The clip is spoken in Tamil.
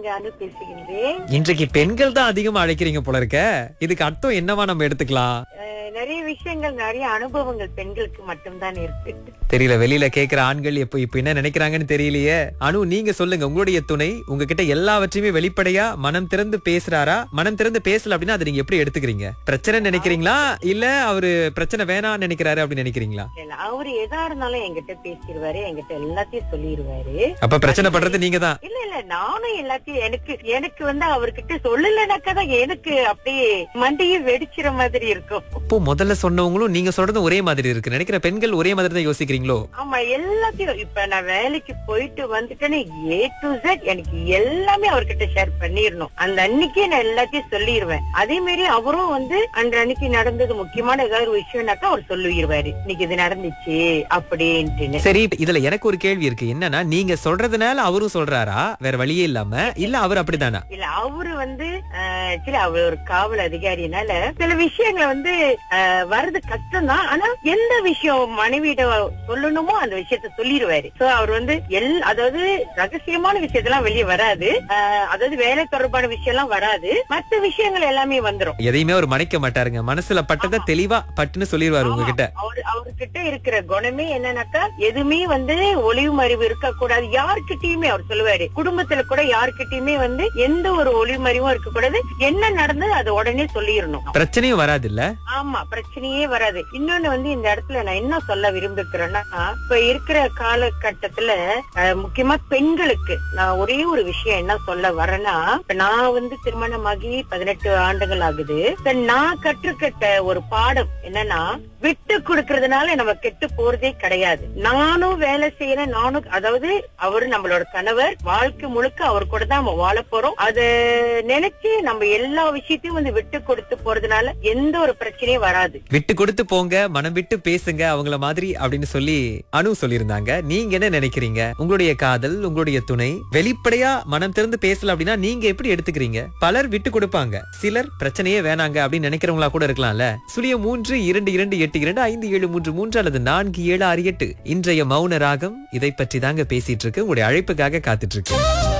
இங்க அனு பேசுகின்றேன் இன்றைக்கு பெண்கள் தான் அதிகமா அழைக்கிறீங்க போல இருக்க இதுக்கு அர்த்தம் என்னவா நம்ம எடுத்துக்கலாம் அஹ், நிறைய விஷயங்கள் நிறைய அனுபவங்கள் பெண்களுக்கு மட்டும்தான் இருக்கு தெரியல வெளியில கேக்குற ஆண்கள் இப்ப இப்ப என்ன நினைக்கிறாங்கன்னு தெரியலையே அனு நீங்க சொல்லுங்க உங்களுடைய துணை உங்ககிட்ட எல்லாவற்றையுமே வெளிப்படையா மனம் திறந்து பேசுறாரா மனம் திறந்து பேசல அப்படின்னா அதை நீங்க எப்படி எடுத்துக்கிறீங்க பிரச்சனை நினைக்கிறீங்களா இல்ல அவரு பிரச்சனை வேணாம்னு நினைக்கிறாரு அப்படின்னு நினைக்கிறீங்களா இல்ல, அவரு எதா இருந்தாலும் என்கிட்ட பேசிடுவாரு என்கிட்ட எல்லாத்தையும் சொல்லிடுவாரு அப்ப பிரச்சனை பண்றது நீங்க தான் இல்ல இல்ல நானும் எல்லாத்தையும் எனக்கு எனக்கு வந்து அவர்கிட்ட சொல்லலைனாக்கா தான் எனக்கு அப்படியே மண்டையே வெடிச்சிற மாதிரி இருக்கும் அப்போ முதல்ல சொன்னவங்களும் நீங்க சொல்றதும் ஒரே மாதிரி இருக்கு நினைக்கிற பெண்கள் ஒரே மாதிரி தான் யோசிக்கிறீங்களோ ஆமா எல்லாத்தையும் இப்ப நான் வேலைக்கு போயிட்டு வந்துட்டேன்னு ஏ டு Z எனக்கு எல்லாமே அவர்கிட்ட ஷேர் பண்ணிடணும் அந்த அன்னைக்கே நான் எல்லாத்தையும் சொல்லிடுவேன் அதே மாதிரி அவரும் வந்து அந்த அன்னைக்கு நடந்தது முக்கியமான ஏதாவது ஒரு விஷயம்னாக்கா அவர் சொல்லிடுவாரு இன்னைக்கு இது நடந்துச்சு அப்படின்ட்டுன்னு சரி இதுல எனக்கு ஒரு கேள்வி இருக்கு என்னன்னா நீங்க சொல்றதுனால அவரும் சொல்றாரா வேற வழியே இல்லாம இல்ல அவர் அப்படிதானா இல்ல அவரு வந்து ஆக்சுவலி அவர் ஒரு காவல் அதிகாரினால சில விஷயங்களை வந்து ஆஹ், வர்றது கஷ்டம் தான் ஆனா எந்த விஷயம் மனைவியிட சொல்லணுமோ அந்த விஷயத்த சொல்லிடுவாரு சோ அவர் வந்து எல் அதாவது ரகசியமான விஷயத்தெல்லாம் வெளியே வராது ஆஹ், அதாவது வேலை தொடர்பான விஷயம் எல்லாம் வராது மத்த விஷயங்கள் எல்லாமே வந்துரும் எதையுமே அவர் மறைக்க மாட்டாருங்க மனசுல பட்டதை தெளிவா பட்டுன்னு சொல்லிடுவாரு உங்ககிட்ட அவர் அவர்கிட்ட இருக்கிற குணமே என்னன்னாக்கா எதுவுமே வந்து ஒளிவு மறைவு இருக்க கூடாது யார்கிட்டயுமே அவர் சொல்லுவாரு குடும்பத்துல கூட யார்கிட்டயுமே வந்து எந்த ஒரு ஒளிவு மறைவும் இருக்க கூடாது என்ன நடந்தது அதை உடனே சொல்லிடணும் பிரச்சனையும் வராது இல்ல ஆமா பிரச்சனையே வராது இன்னொன்னு வந்து இந்த இடத்துல நான் என்ன சொல்ல விரும்புகிறேன்னா இப்ப இருக்கிற காலகட்டத்துல அஹ், முக்கியமா பெண்களுக்கு நான் ஒரே ஒரு விஷயம் என்ன சொல்ல வரேன்னா இப்ப நான் வந்து திருமணமாகி பதினெட்டு ஆண்டுகள் ஆகுது இப்ப நான் கற்றுக்கிட்ட ஒரு பாடம் என்னன்னா விட்டு கொடுக்கறதுனால நம்ம கெட்டு போறதே கிடையாது நானும் வேலை செய்யறேன் நானும் அதாவது அவரு நம்மளோட கணவர் வாழ்க்கை முழுக்க அவர் கூட தான் நம்ம வாழ போறோம் அத நினைச்சு நம்ம எல்லா விஷயத்தையும் வந்து விட்டு கொடுத்து போறதுனால எந்த ஒரு பிரச்சனையும் வராது விட்டு கொடுத்து போங்க மனம் விட்டு பேசுங்க அவங்கள மாதிரி அப்படின்னு சொல்லி அனு சொல்லியிருந்தாங்க நீங்க என்ன நினைக்கிறீங்க உங்களுடைய காதல் உங்களுடைய துணை வெளிப்படையா மனம் திறந்து பேசல அப்படின்னா நீங்க எப்படி எடுத்துக்கிறீங்க பலர் விட்டு கொடுப்பாங்க சிலர் பிரச்சனையே வேணாங்க அப்படின்னு நினைக்கிறவங்களா கூட இருக்கலாம்ல சுழிய மூன்று இரண்டு இரண்டு எட்டு இரண்டு ஐந்து ஏழு மூன்று மூன்று அல்லது நான்கு ஏழு ஆறு எட்டு இன்றைய மௌன ராகம் இதை பற்றி தாங்க பேசிட்டு இருக்கு உங்களுடைய அழைப்புக்காக காத்துட்டு இருக்கு